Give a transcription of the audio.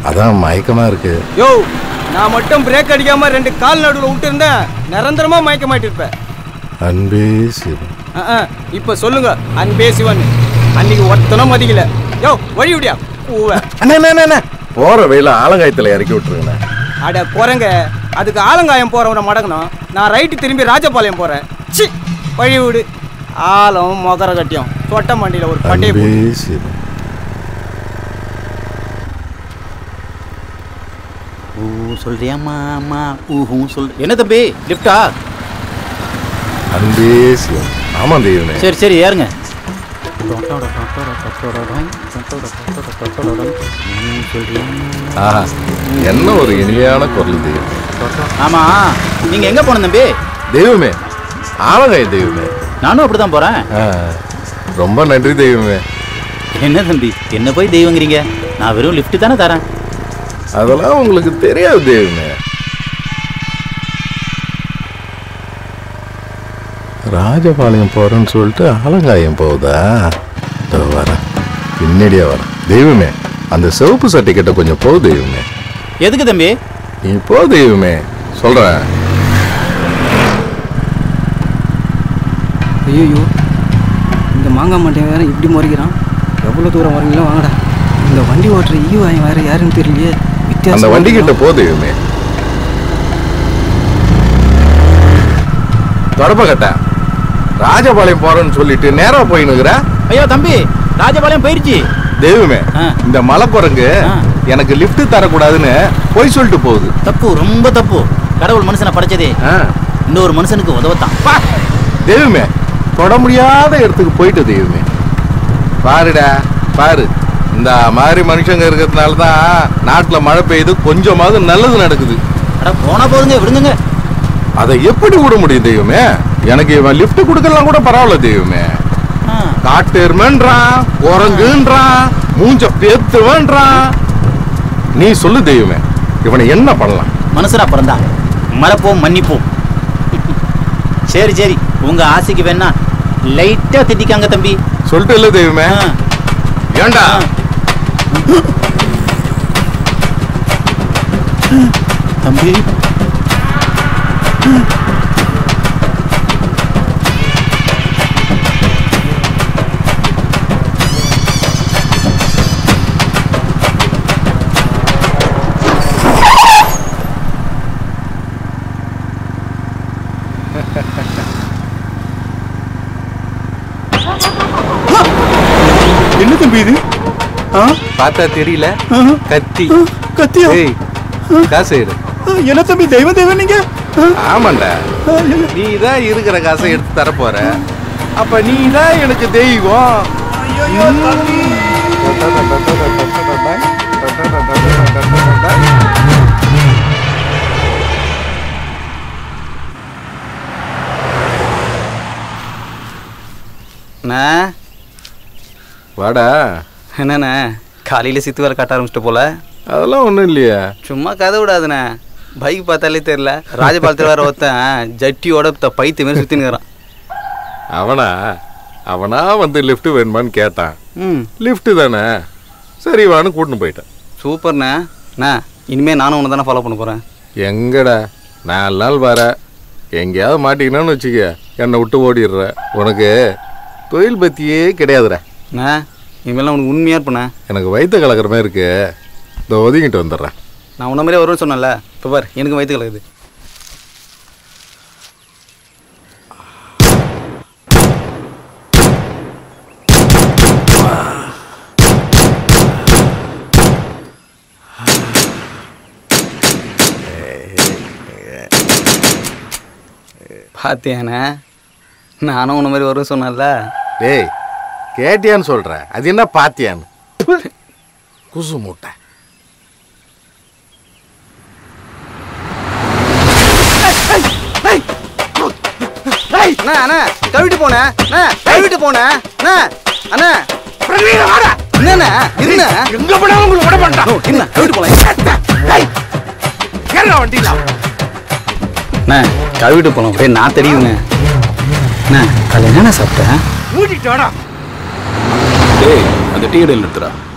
அதான் மயக்கமா இருக்கு யோ நான் மட்டும் பிரேக் அடிக்காம ரெண்டு கால் நடுவில் விட்டு இருந்தேன் நிரந்தரமா மயக்க மாட்டிருப்பேன் அன்பே சிவம் இப்போ சொல்லுங்க அன்பே சிவன் அன்னைக்கு ஒத்தனம் மதிக்கல யோ வழி விடியா பூவ அண்ணா அண்ணா, அண்ணா, அண்ணா போற வெயில ஆலங்காயத்துல இறக்கி விட்டுருங்கண்ணா அட குரங்க அதுக்கு ஆலங்காயம் போறவனை மடங்கணும் நான் ரைட்டு திரும்பி ராஜபாளையம் போறேன் சி வழி விடு ஆலம் மொகர கட்டியம் தொட்ட மண்டியில் ஒரு பட்டையை அன்பே போடு. சிவம் ஊ சொல்றியாம்மா அம்மா ஊஹூ சொல் என்ன தம்பி லிஃப்டா அன்பே சிவம் ஆமா தெய்வமே சரி சரி ஏறுங்க ஆஹா என்ன ஒரு இனிமையான குரல் தெய்வமே ஆமா நீங்க எங்க போன தம்பி தெய்வமே ஆலங்காய தெய்வமே நானும் அப்படிதான் போறேன் ஆ, ரொம்ப நன்றி தெய்வமே என்ன தம்பி என்ன போய் தெய்வங்கிறீங்க நான் வெறும் லிஃப்ட் தானே தரேன் அதெல்லாம் உங்களுக்கு தெரியாது தெய்வமே ராஜபாளையம் போறேன்னு சொல்லிட்டு ஆலங்காயம் போகுதா இதோ வரேன் பின்னாடியே வரேன் தெய்வமே அந்த சிவப்பு சர்டிஃபிகேட்டை கொஞ்சம் போ தெய்வமே எதுக்கு தம்பி நீ போ தெய்வமே சொல்றேன் ஐயோ இந்த மாங்காய் மண்டை வேற இப்படி முறைக்கிறான் எவ்வளோ தூரம் வரீங்களோ வாங்கடா இந்த வண்டி ஓட்டுற ஈ வாயம் வேற யாருன்னு தெரியலையே அந்த வித்தியாசம் வண்டி கிட்ட போ தெய்வமே தொடப்ப கட்ட ராஜபாளையம் போறேன்னு சொல்லிட்டு நேரா போயினுக்குற ஐயோ தம்பி ராஜபாளையம் போயிருச்சு தெய்வமே ஆ. இந்த மலைக்குரங்கு ஆ. எனக்கு லிஃப்ட் தரக்கூடாதுன்னு போய் சொல்லிட்டு போகுது தப்பு ரொம்ப தப்பு கடவுள் மனுஷனை படைச்சதே ஆ. இன்னொரு மனுஷனுக்கு உதவத்தான் பா தெய்வமே தொட முடியாத இடத்துக்கு போயிட்டு தெய்வமே பாருடா பாரு இந்த மாதிரி மனுஷங்க இருக்கிறதுனால தான் நாட்டில் மழை பெய்யுது கொஞ்சமாவது நல்லது நடக்குது அட போனா போதுங்க விடுங்க அதை எப்படி விட முடியும் தெய்வமே எனக்கு இவன் லிஃப்ட் கொடுக்கலாம் கூட பரவாயில்ல தெய்வமே ஆ, காட்டெருமன்றான் குரங்குன்றான் மூஞ்ச பேத்துவன்றான் நீ சொல்லு தெய்வமே இவனை என்ன பண்ணலாம் மனுஷனா பிறந்தா மறப்போம் மன்னிப்போம் சரி சரி உங்க ஆசைக்கு வேணா லைட்டா திட்டிக்காங்க தம்பி சொல்லிட்டு இல்ல தெய்வமே ஆ, ஏண்டா ஆ. தம்பி என்ன தம்பி இது பார்த்தா தெரியல கத்தி கத்தியா ஏய் காசு எடு என்ன தம்பி தெய்வம் தெய்வம் நீங்க ஆமாண்டா நீ தான் இருக்கிற காசை எடுத்து தர போற அப்ப நீ தான் எனக்கு தெய்வம் அண்ணா வாடா என்னண்ணே காலையில் சித்து வேலை கட்ட ஆரம்பிச்சிட்ட போல அதெல்லாம் ஒண்ணும் இல்லையா சும்மா கதை விடாதுண்ணே பைக் பார்த்தாலே தெரியல ராஜபாலத்தில் வேற ஒருத்தன் ஜட்டியோட த- பைத்திய மாதிரி சுற்றினுக்கிறான் அவனா அவனா வந்து லிஃப்ட் வேணுமான்னு கேட்டான் ம் லிஃப்ட் தானே சரி வான்னு கூட்டின்னு போயிட்டேன் சூப்பர்ண்ணே அண்ணா இனிமேல் நானும் உன்னை தானே ஃபாலோ பண்ண போகிறேன் எங்கடா நாலு நாள் வர எங்கேயாவது மாட்டிக்கினான்னு வச்சுக்க என்னை விட்டு ஓடிடுற உனக்கு தொழில் பத்தியே கிடையாதுடா அண்ணா இனிமேல் உனக்கு உண்மையாக இருப்பேண்ணே எனக்கு வயிற்று கலக்கிற மாதிரி இருக்கு இந்த ஒதுங்கிட்டு வந்துடுறேன் நான் உன்ன மாதிரியே வருவேன்னு சொன்னேன்ல இப்போ பார் எனக்கு வயிற்று கலக்குது பாத்தியாண்ணே நானும் உன்ன மாதிரி வருவேன் சொன்னேன்ல டேய் கேட்டியான்னு சொல்கிறேன் அது என்ன பாத்தியான்னு ப்பு. குசு மூட்டை அண்ணா அண்ணா கழுவிட்டு போனேன் அண்ணா கழுவிட்டு போனேன் அண்ணா அண்ணா என்னண்ணா இருண்ணா எங்க போனாலும் உங்களுக்கு விட மாட்டான் என்ன கழுவிட்டு போலாம் ஏறா வண்டியில அண்ணா கழுவிட்டு போலாம் அப்படியே நான் தெரியுங்க அண்ணா அதில் என்னண்ணா சாப்பிட்டேன் மூடிட்டு வாடா டேய் அந்த டீ கடையில் நிறுத்துறா